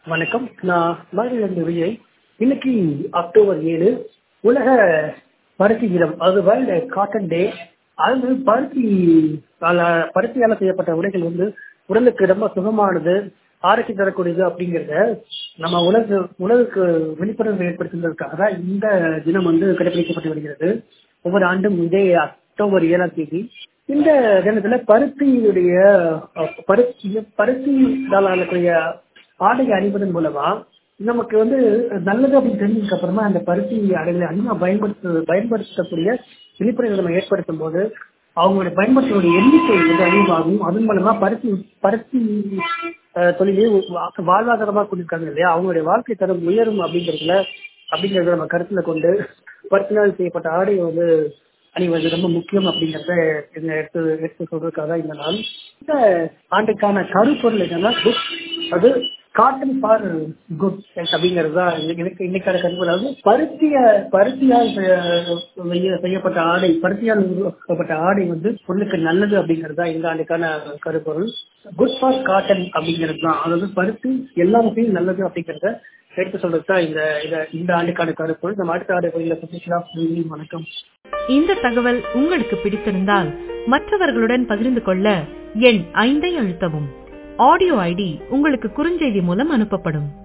வணக்கம் நான் மதுரையிலிருந்து விஜய் இன்னைக்கு அக்டோபர் ஏழு உலக பருத்தி தினம் அது வேர்ல்டு காட்டன் டே அது பருத்தி பருத்தியால் செய்யப்பட்ட உடைகள் வந்து உடலுக்கு ரொம்ப சுகமானது ஆரோக்கியம் தரக்கூடியது அப்படிங்கிறத நம்ம உலக உலகுக்கு விழிப்புணர்வு ஏற்படுத்துவதற்காக தான் இந்த தினம் வந்து கடைபிடிக்கப்பட்டு வருகிறது ஒவ்வொரு ஆண்டும் இதே அக்டோபர் ஏழாம் தேதி இந்த தினத்துல பருத்தியுடைய அஹ், பருத்தி பருத்தியால் ஆகக்கூடிய ஆடை அணிவதன் மூலமா நமக்கு வந்து நல்லது அப்படின்னு தெரிஞ்சதுக்கு அப்புறமா அந்த பருத்தி ஆடைகளை அதிகமாக பயன்படுத்த பயன்படுத்தக்கூடிய விழிப்புணர்வு நம்ம ஏற்படுத்தும் போது அவங்களுடைய பயன்படுத்தக்கூடிய எண்ணிக்கை வந்து அதிகமாகும் அதன் மூலமா பருத்தி பருத்தி அஹ், தொழிலே வா- வாழ்வாதாரமா கொண்டிருக்காங்க இல்லையா அவங்களுடைய வாழ்க்கை தரம் உயரும் அப்படிங்கிறதுல அப்படிங்கறத நம்ம கருத்துல கொண்டு பருத்தினால் செய்யப்பட்ட ஆடை வந்து அணிவது ரொம்ப முக்கியம் அப்படிங்கறத இந்த எடுத்து எடுத்து சொல்றதுக்காக இந்த நாள் இந்த ஆண்டுக்கான கருப்பொருள் என்னன்னா குட் அது காட்டன் ஃபார் குட் அப்படிங்கிறது தான் எனக்கு இன்னைக்கான கருப்பொருள் அதாவது பருத்திய பருத்தியால் செய- செய்ய- செய்யப்பட்ட ஆடை பருத்தியால் உருவாக்கப்பட்ட ஆடை வந்து பொருளுக்கு நல்லது அப்படிங்கிறது தான் இந்த ஆண்டுக்கான கருப்பொருள் குட் ஃபார் காட்டன் அப்படிங்கிறது தான் அதாவது பருத்தி எல்லா வகையும் நல்லது அப்படிங்கிறத எடுத்து சொல்றது தான் இந்த இத- இந்த ஆண்டுக்கான கருப்பொருள் நம்ம அடுத்த ஆண்டு கோயில சதீஷ்லாம் வணக்கம் இந்த தகவல் உங்களுக்கு பிடித்திருந்தால் மற்றவர்களுடன் பகிர்ந்து கொள்ள எண் ஐந்தை அழுத்தவும் ஆடியோ ஐடி உங்களுக்கு குறுஞ்செய்தி மூலம் அனுப்பப்படும்